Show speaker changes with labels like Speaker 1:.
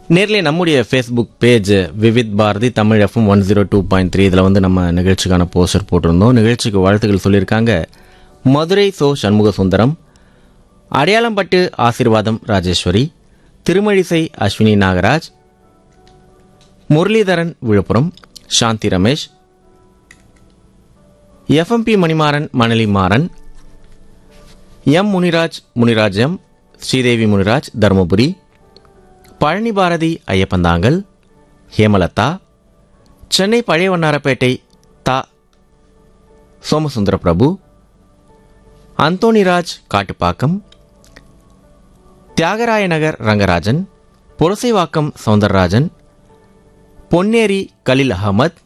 Speaker 1: நேர்லயே நம்முடைய Facebook page Vividh Bharati Tamil FM one zero two point three இதில் வந்து நம்ம நிகழ்ச்சிக்கான போஸ்டர் போட்டிருந்தோம் நிகழ்ச்சிக்கு வாழ்த்துக்கள் சொல்லியிருக்காங்க மதுரை சோ சண்முக சுந்தரம் அடையாளம்பட்டு ஆசீர்வாதம் ராஜேஸ்வரி திருமழிசை அஸ்வினி நாகராஜ் முரளிதரன் விழுப்புரம் சாந்தி ரமேஷ் எஃப்எம்பி மணிமாறன் மணலி மாறன் எம் முனிராஜ் முனிராஜ் எம் ஸ்ரீதேவி முனிராஜ் தருமபுரி பழனி பாரதி ஐயப்பந்தாங்கல் ஹேமலதா சென்னை பழைய வண்ணாரப்பேட்டை தா சோமசுந்தர பிரபு அந்தோணிராஜ் காட்டுப்பாக்கம் தியாகராய நகர் ரங்கராஜன் புரசைவாக்கம் சவுந்தரராஜன் பொன்னேரி கலில் அகமத்